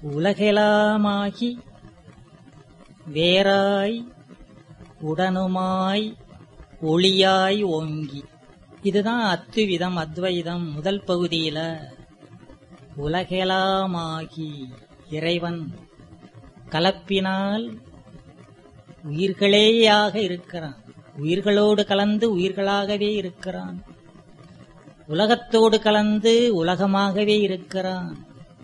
உலகெலாமாகி வேறாய் உடனுமாய் ஒளியாய் ஓங்கி இதுதான் அத்துவிதம் அத்வைதம் முதல் பகுதியில உலகெலாமாகி இறைவன் கலப்பினால் உயிர்களேயாக இருக்கிறான் உயிர்களோடு கலந்து உயிர்களாகவே இருக்கிறான் உலகத்தோடு கலந்து உலகமாகவே இருக்கிறான்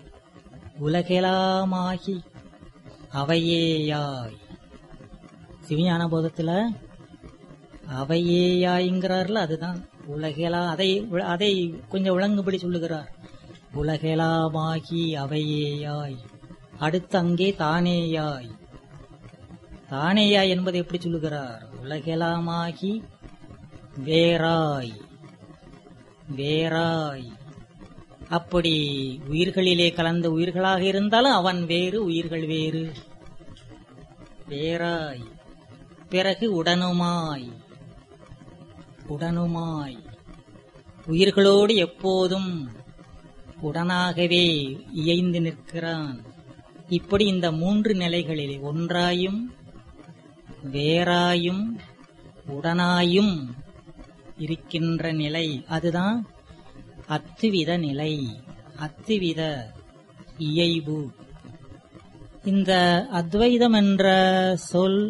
உலகெலாமாகி அவையேயாய் சிவஞான போதத்துல அவையேயாய்ங்கிறார்ல அதுதான் உலகெலா அதை அதை கொஞ்சம் விளங்குபடி சொல்லுகிறார் உலகெலாமாகி அவையேயாய் அடுத்து அங்கே தானேயாய் தானேயாய் என்பதை எப்படி சொல்லுகிறார் உலகெலாமாகி வேறாய் வேறாய் அப்படி உயிர்களிலே கலந்த உயிர்களாக இருந்தாலும் அவன் வேறு உயிர்கள் வேறு வேறாய் பிறகு உடனுமாய் உடனுமாய் உயிர்களோடு எப்போதும் உடனாகவே இயைந்து நிற்கிறான் இப்படி இந்த மூன்று நிலைகளில் ஒன்றாயும் வேறாயும் உடனாயும் இருக்கின்ற நிலை அதுதான் அத்துவித நிலை அத்துவித இயைபு இந்த அத்வைதம் என்ற சொல்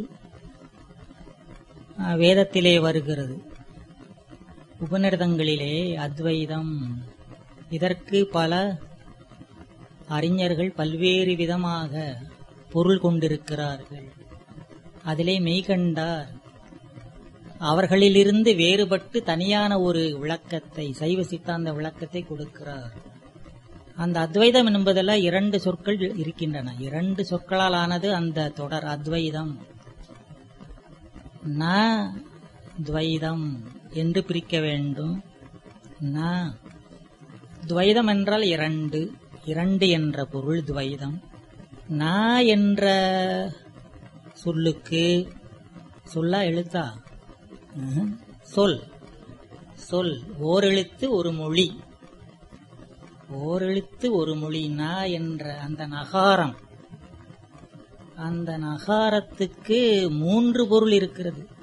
அஹ், வேதத்திலே வருகிறது உபநிடதங்களிலே அத்வைதம் இதற்கு பல அறிஞர்கள் பல்வேறு விதமாக பொருள் கொண்டிருக்கிறார்கள் அதிலே மெய்கண்டார் அவர்களிலிருந்து வேறுபட்டு தனியான ஒரு விளக்கத்தை சைவ சித்தாந்த விளக்கத்தை கொடுக்கிறார் அந்த அத்வைதம் என்பதெல்லாம் இரண்டு சொற்கள் இருக்கின்றன இரண்டு சொற்களால் ஆனது அந்த தொடர் அத்வைதம் ந துவைதம் என்று பிரிக்க வேண்டும் ந துவைதம் என்றால் இரண்டு இரண்டு என்ற பொருள் துவைதம் ந என்ற சொல்லுக்கு சொல்லா எழுத்தா ம்ஹும். சொல் சொல் ஓரெழுத்து ஒரு மொழி ஓரெழுத்து ஒரு மொழி ந என்ற அந்த நகாரம் அந்த நகாரத்துக்கு மூன்று பொருள் இருக்கிறது